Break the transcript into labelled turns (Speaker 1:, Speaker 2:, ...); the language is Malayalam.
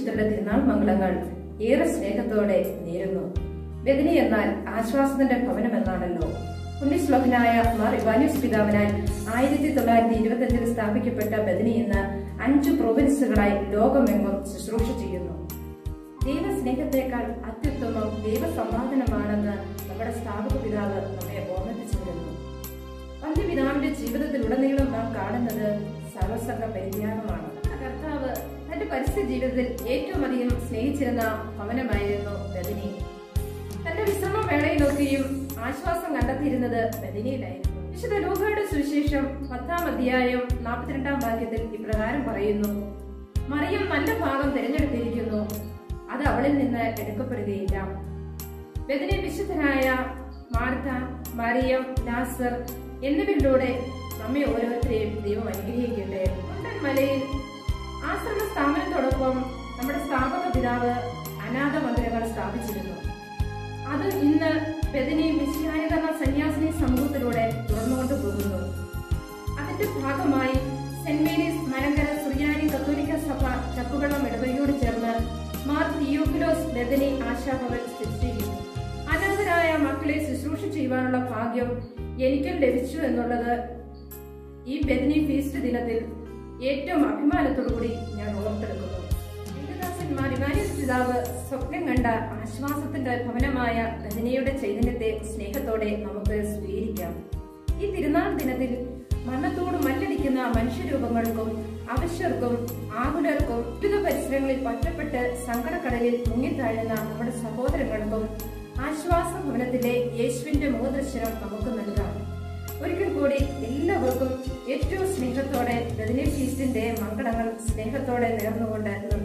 Speaker 1: വിശുദ്ധരുടെ തിരുനാൾ മംഗളങ്ങൾ ഏറെ സ്നേഹത്തോടെ നേരുന്നു ബദനി എന്നാൽ ആശ്വാസത്തിന്റെ ഭവനം എന്നാണല്ലോ പുണ്യശ്ലോകനായ മാർ ഇവാനിയസ് പിതാവിനാൽ ആയിരത്തി തൊള്ളായിരത്തി ഇരുപത്തിയഞ്ചിൽ സ്ഥാപിക്കപ്പെട്ട ബദനി ഇന്ന് അഞ്ചു പ്രൊവിൻസുകളായി ലോകമെങ്ങും ശുശ്രൂഷ ചെയ്യുന്നു ദൈവസ്നേഹത്തെക്കാൾ അത്യുത്തമം ദൈവസമാധാനമാണെന്ന് നമ്മുടെ സ്ഥാപക പിതാവ് നമ്മെ ഓർമ്മിപ്പിച്ചിരുന്നു വന്ധ്യപിതാവിന്റെ ജീവിതത്തിലുടനീളം നാം കാണുന്നത് സർവസംഘ പരിത്യാഗമാണ് നമ്മുടെ കർത്താവ് തന്റെ പരിസ്ഥിതി ജീവിതത്തിൽ ഏറ്റവും അധികം സ്നേഹിച്ചിരുന്ന ഭവനമായിരുന്നു ബദനി തന്റെ വിശ്രമ വേളയിലൊക്കെയും ആശ്വാസം കണ്ടെത്തിയിരുന്നത് ബദനിയിലായിരുന്നു വിശുദ്ധ ലൂഹയുടെ സുവിശേഷം പത്താം അധ്യായം നാൽപ്പത്തിരണ്ടാം വാക്യത്തിൽ ഇപ്രകാരം പറയുന്നു മറിയം നല്ല ഭാഗം തിരഞ്ഞെടുത്തിരിക്കുന്നു അത് അവളിൽ നിന്ന് എടുക്കപ്പെടുകയില്ല ബദനി വിശുദ്ധനായ മാർത്ത മറിയം ലാസർ എന്നിവരിലൂടെ നമ്മെ ഓരോരുത്തരെയും ദൈവം അനുഗ്രഹിക്കട്ടെ കുണ്ടൻ മലയിൽ ആശ്രമ സ്ഥാപനത്തോടൊപ്പം നമ്മുടെ സ്ഥാപക പിതാവ് അനാഥ മന്ദിരങ്ങൾ സ്ഥാപിച്ചിരുന്നു അത് ഇന്ന് ബദനി മിശ്യാനികരണ സന്യാസിനി സമൂഹത്തിലൂടെ തുറന്നുകൊണ്ടു പോകുന്നു അതിന്റെ ഭാഗമായി സെന്റ് മേരീസ് മലങ്കര സുറിയാനി കത്തോലിക്ക സഭ ചക്കുവെള്ളം ഇടവകയോട് ചേർന്ന് മാർ തിയോഫിലോസ് ബദനി ആശാഭവൻ സ്ഥിതി ചെയ്യുന്നു അനാഥരായ മക്കളെ ശുശ്രൂഷ ചെയ്യുവാനുള്ള ഭാഗ്യം എനിക്കും ലഭിച്ചു എന്നുള്ളത് ഈ ബദനി ഫീസ്റ്റ് ദിനത്തിൽ ഏറ്റവും അഭിമാനത്തോടുകൂടി ഞാൻ ഓർത്തെടുക്കുന്നു ദേവദാസന്മാർ ഇവാനിയസ് പിതാവ് സ്വപ്നം കണ്ട ആശ്വാസത്തിന്റെ ഭവനമായ ബദനിയുടെ ചൈതന്യത്തെ സ്നേഹത്തോടെ നമുക്ക് സ്വീകരിക്കാം ഈ തിരുനാൾ ദിനത്തിൽ മരണത്തോട് മല്ലടിക്കുന്ന മനുഷ്യരൂപങ്ങൾക്കും അവശ്യർക്കും ആകുലർക്കും വിവിധ പരിസരങ്ങളിൽ ഒറ്റപ്പെട്ട് സങ്കടക്കടലിൽ മുങ്ങിത്താഴുന്ന നമ്മുടെ സഹോദരങ്ങൾക്കും ആശ്വാസ ഭവനത്തിലെ യേശുവിന്റെ മുഖദർശനം നമുക്ക് നൽകാം ഒരിക്കൽ കൂടി എല്ലാവർക്കും ഏറ്റവും സ്നേഹത്തോടെ ബദനി ഫീസ്റ്റിന്റെ മംഗളങ്ങൾ സ്നേഹത്തോടെ നേർന്നുകൊണ്ട് നിർത്തുന്നു